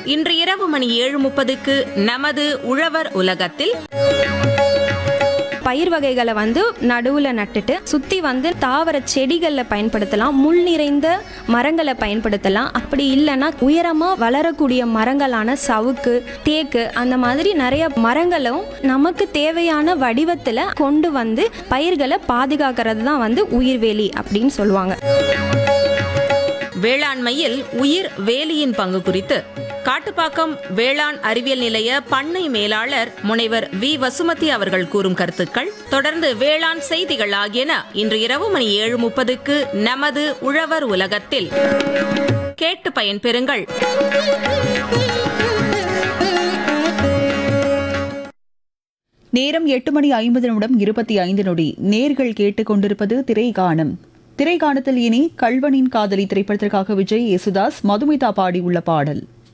இன்று இரவு மணி ஏழு முப்பதுக்கு நமது உழவர் உலகத்தில் பயிர் வகைகளை வந்து நடுவில் நட்டுட்டு சுற்றி வந்து தாவர செடிகளில் பயன்படுத்தலாம் முள் நிறைந்த மரங்களை பயன்படுத்தலாம் அப்படி இல்லைன்னா உயரமாக வளரக்கூடிய மரங்களான சவுக்கு தேக்கு அந்த மாதிரி நிறைய மரங்களும் நமக்கு தேவையான வடிவத்தில் கொண்டு வந்து பயிர்களை பாதுகாக்கிறது தான் வந்து உயிர்வேலி அப்படின்னு சொல்லுவாங்க வேளாண்மையில் உயிர் வேலியின் பங்கு குறித்து காட்டுப்பாக்கம் வேளாண் அறிவியல் நிலைய பண்ணை மேலாளர் முனைவர் வி வசுமதி அவர்கள் கூறும் கருத்துக்கள் தொடர்ந்து வேளாண் செய்திகள் ஆகியன இன்று இரவு மணி ஏழு முப்பதுக்கு நமது உழவர் உலகத்தில் கேட்டு பயன்பெறுங்கள் நேரம் எட்டு மணி ஐம்பது நிமிடம் இருபத்தி ஐந்து நொடி நேர்கள் கேட்டுக்கொண்டிருப்பது திரைகானம் திரைகானத்தில் இனி கல்வனின் காதலி திரைப்படத்திற்காக விஜய் யேசுதாஸ் மதுமிதா பாடியுள்ள பாடல்